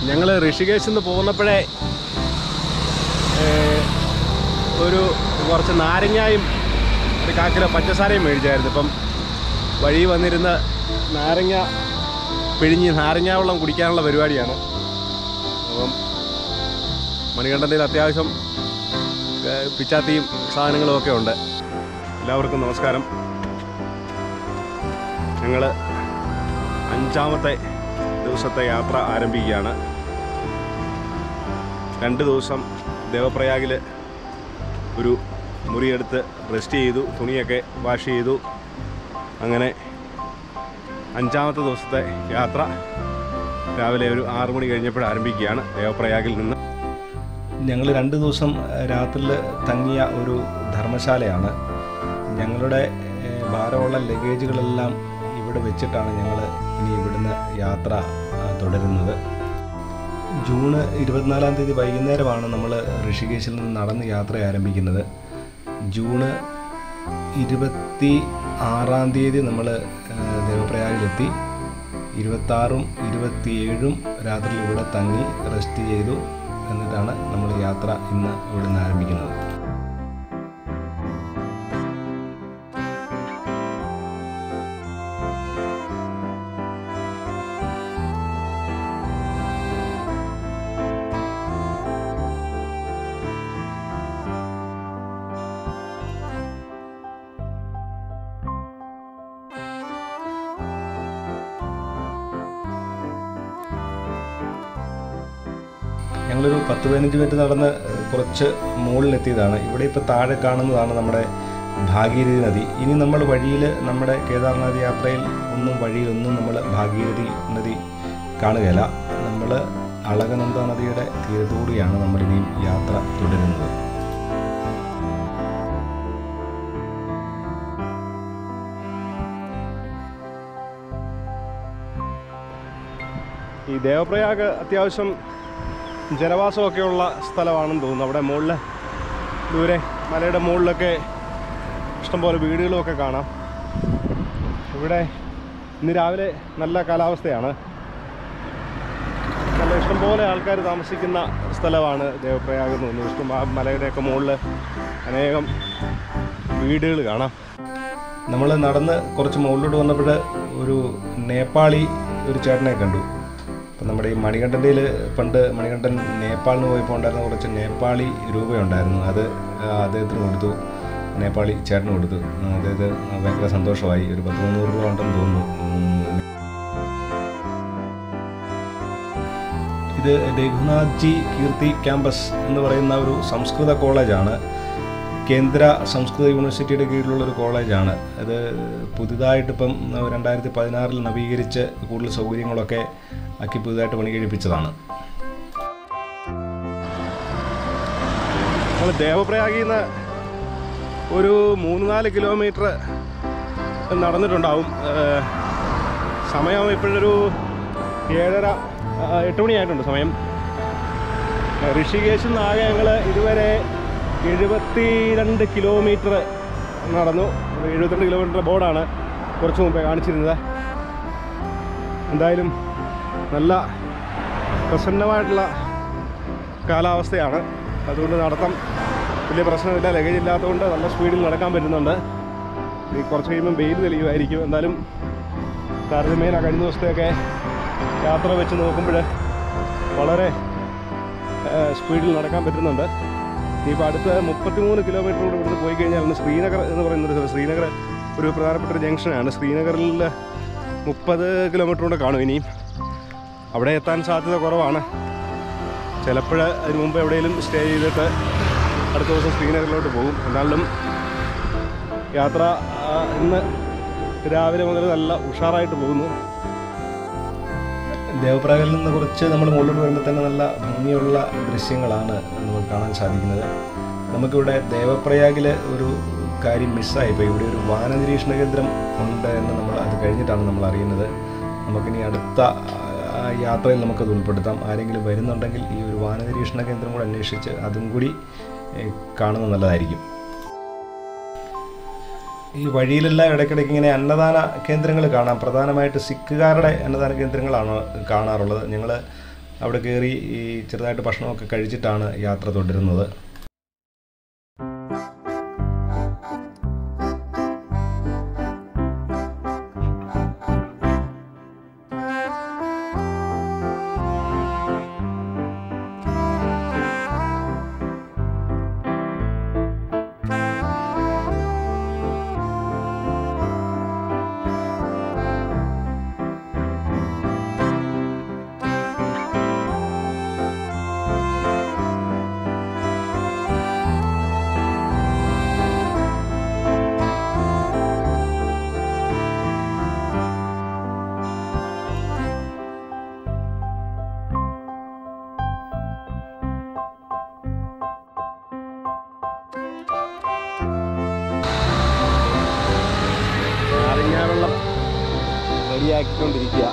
ഞങ്ങൾ ഋഷികേശിൽ നിന്ന് പോകുന്നപ്പോഴേ ഏഹ്, ഒരു കുറച്ച് നാരങ്ങായും ഒരു കാക്കിലോ പഞ്ചസാരയും മേടിച്ചായിരുന്നു ഇപ്പം വഴി വന്നിരുന്ന നാരങ്ങ പിഴിഞ്ഞ് നാരങ്ങ വെള്ളം കുടിക്കാനുള്ള പരിപാടിയാണ് അപ്പം മണികണ്ഠൻ്റെ അത്യാവശ്യം ഏഹ്, പിച്ചാത്തിയും സാധനങ്ങളും ഒക്കെ ഉണ്ട് എല്ലാവർക്കും നമസ്കാരം ഞങ്ങൾ അഞ്ചാമത്തെ ദിവസത്തെ യാത്ര ആരംഭിക്കുകയാണ് രണ്ട് ദിവസം ദേവപ്രയാഗിൽ ഒരു മുറിയെടുത്ത് റെസ്റ്റ് ചെയ്തു തുണിയൊക്കെ വാഷ് ചെയ്തു അങ്ങനെ അഞ്ചാമത്തെ ദിവസത്തെ യാത്ര രാവിലെ ഒരു ആറു മണി കഴിഞ്ഞപ്പോൾ ആരംഭിക്കുകയാണ് ദേവപ്രയാഗിൽ നിന്ന് ഞങ്ങൾ രണ്ട് ദിവസം രാത്രിയിൽ തങ്ങിയ ഒരു ധർമ്മശാലയാണ് ഞങ്ങളുടെ ഏഹ്, ഭാരമുള്ള ലഗേജുകളെല്ലാം ഇവിടെ വെച്ചിട്ടാണ് ഞങ്ങൾ ഇനി ഇവിടുന്ന് യാത്ര ആ, തുടരുന്നത് ജൂണ് ഇരുപത്തിനാലാം തീയതി വൈകുന്നേരമാണ് നമ്മൾ ഋഷികേശിൽ നിന്ന് നടന്ന് യാത്ര ആരംഭിക്കുന്നത് ജൂണ് ഇരുപത്തി ആറാം തീയതി നമ്മൾ ദേവപ്രയാഗിലെത്തി ഇരുപത്താറും ഇരുപത്തിയേഴും രാത്രിയിൽ ഇവിടെ തങ്ങി റെസ്റ്റ് ചെയ്തു എന്നിട്ടാണ് നമ്മൾ യാത്ര ഇന്ന് ഇവിടുന്ന് ആരംഭിക്കുന്നത് ഞങ്ങളൊരു പത്ത് പതിനഞ്ച് മിനിറ്റ് നടന്ന് കുറച്ച് മുകളിലെത്തിയതാണ് ഇവിടെ ഇപ്പോൾ താഴെ കാണുന്നതാണ് നമ്മുടെ ഭാഗീരഥി നദി ഇനി നമ്മൾ വഴിയിൽ നമ്മുടെ കേദാർനാഥ് യാത്രയിൽ ഒന്നും വഴിയിലൊന്നും നമ്മൾ ഭാഗീരഥി നദി കാണുകയില്ല നമ്മൾ അളകനന്ദ നദിയുടെ തീരത്തൂടെയാണ് നമ്മളിനിയും യാത്ര തുടരുന്നത് ഈ ദേവപ്രയാഗ് അത്യാവശ്യം ജനവാസമൊക്കെയുള്ള സ്ഥലമാണെന്ന് തോന്നുന്നു അവിടെ മുകളിൽ ദൂരെ മലയുടെ മുകളിലൊക്കെ ഇഷ്ടംപോലെ വീടുകളുമൊക്കെ കാണാം ഇവിടെ ഇന്ന് രാവിലെ നല്ല കാലാവസ്ഥയാണ് നല്ല ഇഷ്ടംപോലെ ആൾക്കാർ താമസിക്കുന്ന സ്ഥലമാണ് ദേവപ്രയാഗ് എന്ന് തോന്നുന്നു ഇഷ്ടം ആ മലയുടെയൊക്കെ മുകളിൽ അനേകം വീടുകൾ കാണാം നമ്മൾ നടന്ന് കുറച്ച് മുകളിലോട്ട് വന്നപ്പോൾ ഒരു നേപ്പാളി ഒരു ചേട്ടനെ കണ്ടു അപ്പം നമ്മുടെ ഈ മണികണ്ഠൻ്റെയിൽ പണ്ട് മണികണ്ഠൻ നേപ്പാളിന് പോയപ്പോൾ ഉണ്ടായിരുന്ന കുറച്ച് നേപ്പാളി രൂപയുണ്ടായിരുന്നു അത് ആ, അദ്ദേഹത്തിന് കൊടുത്തു നേപ്പാളി ചേട്ടന് കൊടുത്തു ആ, അദ്ദേഹത്തിന് ഭയങ്കര സന്തോഷമായി ഒരു പത്ത് മുന്നൂറ് രൂപ ഉണ്ടെന്ന് തോന്നുന്നു ഉം. ഇത് രഘുനാഥ്ജി കീർത്തി ക്യാമ്പസ് എന്ന് പറയുന്ന ഒരു സംസ്കൃത കോളേജാണ് കേന്ദ്ര സംസ്കൃത യൂണിവേഴ്സിറ്റിയുടെ കീഴിലുള്ള ഒരു കോളേജാണ് അത് പുതുതായിട്ട് ഇപ്പം രണ്ടായിരത്തി പതിനാറിൽ നവീകരിച്ച് കൂടുതൽ സൗകര്യങ്ങളൊക്കെ ആക്കി പുതുതായിട്ട് പണി കഴിപ്പിച്ചതാണ് നമ്മൾ ദേവപ്രയാഗിൽ നിന്ന് ഒരു മൂന്ന് നാല് കിലോമീറ്റർ നടന്നിട്ടുണ്ടാവും ഏഹ് സമയം ഇപ്പോഴൊരു ഏഴര ആ, എട്ട് മണിയായിട്ടുണ്ട് സമയം ഏഹ് ഋഷികേശിൽ നിന്ന് ആകെ ഞങ്ങൾ ഇതുവരെ എഴുപത്തി രണ്ട് കിലോമീറ്റർ നടന്നു എഴുപത്തിരണ്ട് കിലോമീറ്റർ ബോർഡാണ് കുറച്ച് മുമ്പേ കാണിച്ചിരുന്നത് എന്തായാലും നല്ല പ്രസന്നമായിട്ടുള്ള കാലാവസ്ഥയാണ് അതുകൊണ്ട് നടത്തം വലിയ പ്രശ്നമില്ല ലഗേജ് ഇല്ലാത്തതുകൊണ്ട് നല്ല സ്പീഡിൽ നടക്കാൻ പറ്റുന്നുണ്ട് ഈ കുറച്ച് കഴിയുമ്പോൾ വെയിൽ തെളിയുമായിരിക്കും എന്തായാലും താരതമ്യേന കഴിഞ്ഞ ദിവസത്തെയൊക്കെ യാത്ര വെച്ച് നോക്കുമ്പോൾ വളരെ സ്പീഡിൽ നടക്കാൻ പറ്റുന്നുണ്ട് ഇനിയിപ്പോൾ അടുത്ത മുപ്പത്തിമൂന്ന് കിലോമീറ്റർ കൂടെ ഇവിടുന്ന് പോയി കഴിഞ്ഞാൽ ശ്രീനഗർ എന്ന് പറയുന്ന ഒരു സ്ഥലം ശ്രീനഗർ ഒരു പ്രധാനപ്പെട്ട ഒരു ജംഗ്ഷനാണ് ശ്രീനഗറിൽ മുപ്പത് കിലോമീറ്റർ കൂടെ കാണും ഇനിയും അവിടെ എത്താൻ സാധ്യത കുറവാണ് ചിലപ്പോൾ അതിന് മുമ്പ് എവിടെയെങ്കിലും സ്റ്റേ ചെയ്തിട്ട് അടുത്ത ദിവസം ശ്രീനഗറിലോട്ട് പോകും എന്നാലും യാത്ര ആ, ഇന്ന് രാവിലെ മുതൽ നല്ല ഉഷാറായിട്ട് പോകുന്നു ദേവപ്രയാഗിൽ നിന്ന് കുറച്ച് നമ്മൾ മുകളിലോട്ട് വരുമ്പോൾ തന്നെ നല്ല ഭംഗിയുള്ള ദൃശ്യങ്ങളാണ് നമുക്ക് കാണാൻ സാധിക്കുന്നത് നമുക്കിവിടെ ദേവപ്രയാഗിൽ ഒരു കാര്യം മിസ്സായിപ്പോൾ ഇവിടെ ഒരു വാന നിരീക്ഷണ കേന്ദ്രം ഉണ്ട് എന്ന് നമ്മൾ അത് കഴിഞ്ഞിട്ടാണ് നമ്മൾ അറിയുന്നത് നമുക്കിനി അടുത്ത ആ, യാത്രയിൽ നമുക്കത് ഉൾപ്പെടുത്താം ആരെങ്കിലും വരുന്നുണ്ടെങ്കിൽ ഈ ഒരു വാന നിരീക്ഷണ കേന്ദ്രം കൂടെ അന്വേഷിച്ച് അതും കൂടി ഏ, കാണുന്നത് നല്ലതായിരിക്കും ഈ വഴിയിലെല്ലാം ഇടയ്ക്കിടയ്ക്ക് ഇങ്ങനെ അന്നദാന കേന്ദ്രങ്ങൾ കാണാം പ്രധാനമായിട്ട് സിഖുകാരുടെ അന്നദാന കേന്ദ്രങ്ങളാണ് കാണാറുള്ളത് ഞങ്ങൾ അവിടെ കയറി ഈ ചെറുതായിട്ട് ഭക്ഷണമൊക്കെ കഴിച്ചിട്ടാണ് യാത്ര തുടരുന്നത് നാരങ്ങാവെള്ളം റെഡിയാക്കിക്കൊണ്ടിരിക്കുക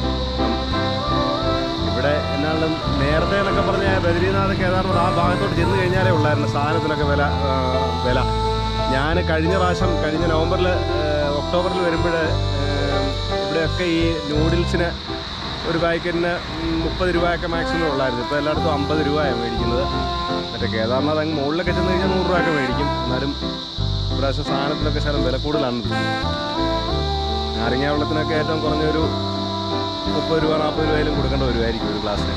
ഇവിടെ എന്നാലും നേരത്തെ എന്നൊക്കെ പറഞ്ഞാൽ ബദ്രീനാഥ് കേദാർനാഥ് ആ ഭാഗത്തോട്ട് ചെന്ന് കഴിഞ്ഞാലേ ഉള്ളായിരുന്നു സാധനത്തിനൊക്കെ വില ആ, വില ഞാൻ കഴിഞ്ഞ പ്രാവശ്യം കഴിഞ്ഞ നവംബറിൽ ഒക്ടോബറിൽ വരുമ്പോൾ ഇവിടെയൊക്കെ ഈ നൂഡിൽസിന് ഒരു പാക്കറ്റിന് മുപ്പത് രൂപയൊക്കെ മാക്സിമം ഉള്ളായിരുന്നു ഇപ്പോൾ എല്ലായിടത്തും അമ്പത് രൂപയാണ് മേടിക്കുന്നത് മറ്റേ കേദാർനാഥ് അങ്ങ് മുകളിലൊക്കെ ചെന്ന് കഴിഞ്ഞാൽ നൂറ് രൂപയൊക്കെ മേടിക്കും എന്നാലും ഇപ്രാവശ്യം സാധനത്തിനൊക്കെ ശകലം വില കൂടുതലാണ് നാരങ്ങ വെള്ളത്തിനൊക്കെ ഏറ്റവും കുറഞ്ഞൊരു മുപ്പത് രൂപ നാൽപ്പത് രൂപയിലും കൊടുക്കേണ്ട വരുമായിരിക്കും ഒരു ഗ്ലാസ്സിന്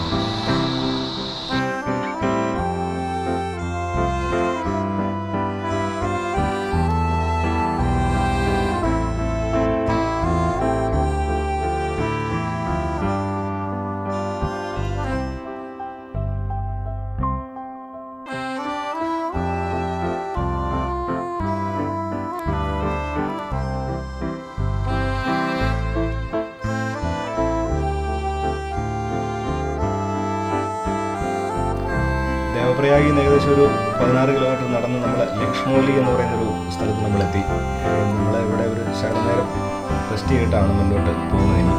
ദേവപ്രയാഗിൽ നിന്ന് ഏകദേശം ഒരു പതിനാറ് കിലോമീറ്റർ നടന്ന് നമ്മൾ ലക്ഷ്മോലി എന്ന് പറയുന്ന ഒരു സ്ഥലത്ത് നമ്മളെത്തി നമ്മൾ ഇവിടെ ഒരു ശകലം നേരം റെസ്റ്റ് ചെയ്തിട്ടാണ് മുന്നോട്ട് പോകുന്നത് ഇനി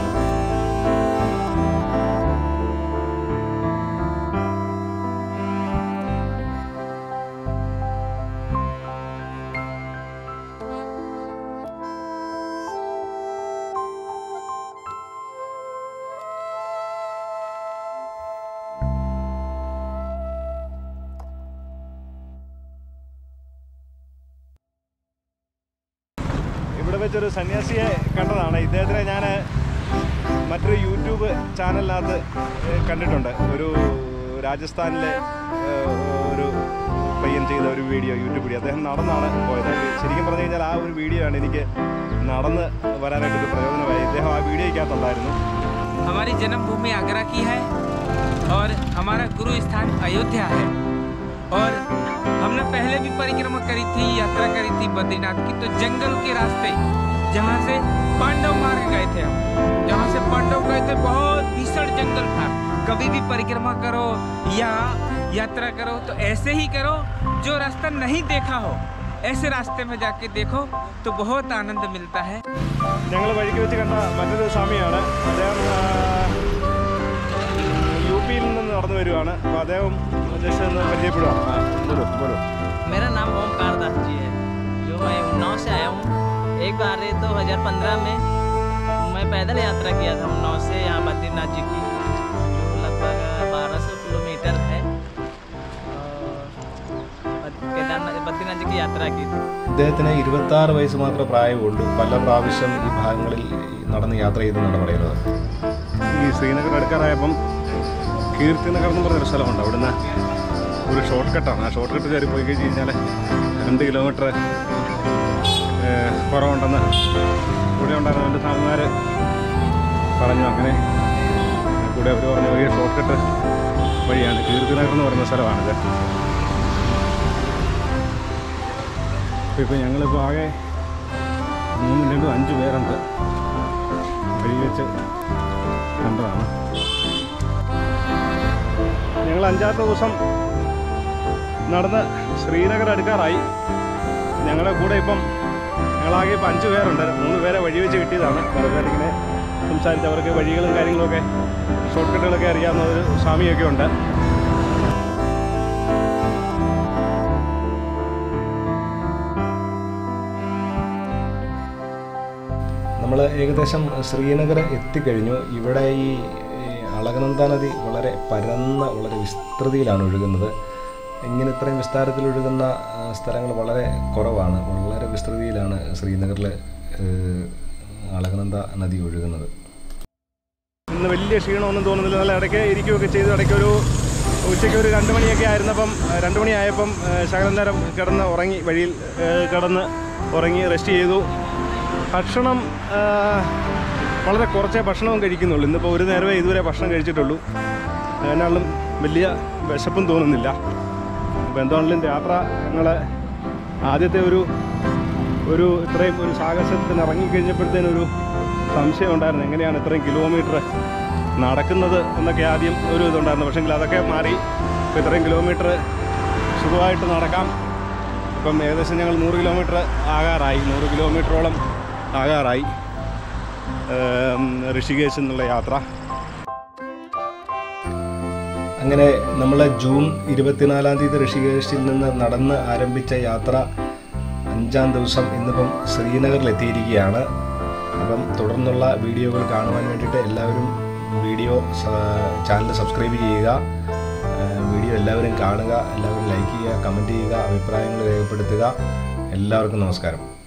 ഇവിടെ വെച്ചൊരു സന്യാസിയെ കണ്ടതാണ് ഇദ്ദേഹത്തിനെ ഞാൻ മറ്റൊരു യൂട്യൂബ് ചാനലിനകത്ത് ഏഹ്, കണ്ടിട്ടുണ്ട് ഒരു രാജസ്ഥാനിലെ ഏഹ്, ഒരു പയ്യൻ ചെയ്ത ഒരു വീഡിയോ യൂട്യൂബ് വീഡിയോ അദ്ദേഹം നടന്നാണ് പോയത് ശരിക്കും പറഞ്ഞു കഴിഞ്ഞാൽ ആ ഒരു വീഡിയോ ആണ് എനിക്ക് നടന്ന് വരാനായിട്ടൊരു പ്രയോജനമായി ഇദ്ദേഹം ആ വീഡിയോയ്ക്കകത്തുണ്ടായിരുന്നു हमारी जन्मभूमि आगरा की है और हमारा गुरु स्थान अयोध्या है और हमने पहले भी परिक्रमा करी थी यात्रा करी थी बद्रीनाथ की तो जंगल के रास्ते जहाँ से पांडव मारे गए थे हम जहाँ से पांडव गए थे बहुत भीषण जंगल था कभी भी परिक्रमा करो या यात्रा करो तो ऐसे ही करो जो रास्ता नहीं देखा हो ऐसे रास्ते में जाके देखो तो बहुत आनंद मिलता है ഞങ്ങൾ വഴിക്ക് വെച്ച് കണ്ട മറ്റൊരു സ്വാമിയാണ് അദ്ദേഹം ആ, യു പിയിൽ നിന്ന് നടന്നു വരുവാണ് അപ്പോൾ അദ്ദേഹം ജസ്റ്റ് ഒന്ന് പരിചയപ്പെടുക ആ, പോരൂ, പോരൂ. मेरा नाम ओमकार दास जी है जो मैं उन्नाव से आया हूँ एक बार दो हज़ार पंद्रह में मैं पैदल यात्रा किया था उन्नाव से यहाँ बद्रीनाथ जी की जो लगभग बारह सौ किलोमीटर है और केदारनाथ बद्रीनाथ जी की यात्रा की थी ഇദ്ദേഹത്തിന് ഇരുപത്തി ആറ് വയസ്സ് മാത്രമേ പ്രായമുള്ളൂ പല പ്രാവശ്യം ഈ ഭാഗങ്ങളിൽ നടന്ന് യാത്ര ചെയ്തെന്നാണ് പറയുന്നത് ഈ ശ്രീനഗർ അടുക്കാറായപ്പം കീർത്തി നഗർ എന്ന് പറഞ്ഞൊരു സ്ഥലമുണ്ട് അവിടുന്ന് ഒരു ഷോർട്ട് കട്ടാണ് ആ ഷോർട്ട് കട്ട് കയറി പോയി കഴിഞ്ഞ് കഴിഞ്ഞാൽ രണ്ട് കിലോമീറ്റർ കുറവുണ്ടെന്ന് കൂടെ ഉണ്ടായിരുന്ന രണ്ട് സാധനമാർ പറഞ്ഞു അങ്ങനെ കൂടെ അവർ പറഞ്ഞു ഒരു ഷോർട്ട് കട്ട് വഴിയാണ് കീർത്തി നഗർ എന്ന് പറയുന്ന സ്ഥലമാണിത് അപ്പോൾ ഇപ്പോൾ ഞങ്ങളിപ്പോൾ ആകെ മൂന്നും രണ്ടും അഞ്ച് പേരുണ്ട് വഴി വെച്ച് കണ്ടതാണ് ഞങ്ങൾ അഞ്ചാമത്തെ ദിവസം നടന്ന് ശ്രീനഗർ അടുക്കാറായി ഞങ്ങളുടെ കൂടെ ഇപ്പം ഞങ്ങളാകെ ഇപ്പം അഞ്ച് പേരുണ്ട് മൂന്ന് പേരെ വഴി വെച്ച് കിട്ടിയതാണ് കുറേ പേരിങ്ങനെ സംസാരിച്ച് അവർക്ക് വഴികളും കാര്യങ്ങളൊക്കെ ഷോർട്ട് കട്ടുകളൊക്കെ അറിയാവുന്ന ഒരു സ്വാമിയൊക്കെ ഉണ്ട് നമ്മൾ ഏകദേശം ശ്രീനഗർ എത്തിക്കഴിഞ്ഞു ഇവിടെ ഈ ഈ അളകനന്ദ നദി വളരെ പരന്ന വളരെ വിസ്തൃതിയിലാണ് ഒഴുകുന്നത് ഇങ്ങനെ ഇത്രയും വിസ്താരത്തിൽ ഒഴുകുന്ന ആ, സ്ഥലങ്ങൾ വളരെ കുറവാണ് വളരെ വിസ്തൃതിയിലാണ് ശ്രീനഗറിൽ ഏഹ്, അളകനന്ദ നദി ഒഴുകുന്നത് ഇന്ന് വലിയ ക്ഷീണമൊന്നും തോന്നുന്നില്ല നല്ല ഇടയ്ക്ക് ഇരിക്കുകയൊക്കെ ചെയ്തു ഇടയ്ക്ക് ഒരു ഉച്ചയ്ക്ക് ഒരു രണ്ട് മണിയൊക്കെ ആയിരുന്നപ്പം ആ, രണ്ട് മണിയായപ്പം ആ, ശകലം നേരം കിടന്ന് ഉറങ്ങി വഴിയിൽ ആ, കിടന്ന് ഉറങ്ങി റെസ്റ്റ് ചെയ്തു ഭക്ഷണം ആ, വളരെ കുറച്ചേ ഭക്ഷണവും കഴിക്കുന്നുള്ളൂ ഇന്നിപ്പോൾ ഒരു നേരമേ ഇതുവരെ ഭക്ഷണം കഴിച്ചിട്ടുള്ളൂ അതിനാളും വലിയ വിശപ്പും തോന്നുന്നില്ല അപ്പോൾ എന്താണെങ്കിലും യാത്ര ഞങ്ങൾ ആദ്യത്തെ ഒരു ഒരു ഇത്രയും ഒരു സാഹസത്തിന് ഇറങ്ങിക്കഴിഞ്ഞപ്പോഴത്തേനൊരു സംശയം ഉണ്ടായിരുന്നു എങ്ങനെയാണ് ഇത്രയും കിലോമീറ്റർ നടക്കുന്നത് എന്നൊക്കെ ആദ്യം ഒരു ഇതുണ്ടായിരുന്നു പക്ഷെങ്കിൽ അതൊക്കെ മാറി ഇപ്പോൾ ഇത്രയും കിലോമീറ്റർ സുഖമായിട്ട് നടക്കാം ഇപ്പം ഏകദേശം ഞങ്ങൾ നൂറ് കിലോമീറ്റർ ആകാറായി നൂറ് കിലോമീറ്ററോളം ആകാറായി ഏം, ഋഷികേശ് എന്നുള്ള യാത്ര അങ്ങനെ നമ്മൾ ജൂൺ ഇരുപത്തിനാലാം തീയതി ഋഷികേശിൽ നിന്ന് നടന്ന് ആരംഭിച്ച യാത്ര അഞ്ചാം ദിവസം ഇന്നിപ്പം ശ്രീനഗറിൽ എത്തിയിരിക്കുകയാണ് അപ്പം തുടർന്നുള്ള വീഡിയോകൾ കാണുവാൻ വേണ്ടിയിട്ട് എല്ലാവരും വീഡിയോ ചാനൽ സബ്സ്ക്രൈബ് ചെയ്യുക ആ, വീഡിയോ എല്ലാവരും കാണുക എല്ലാവരും ലൈക്ക് ചെയ്യുക കമൻറ്റ് ചെയ്യുക അഭിപ്രായങ്ങൾ രേഖപ്പെടുത്തുക എല്ലാവർക്കും നമസ്കാരം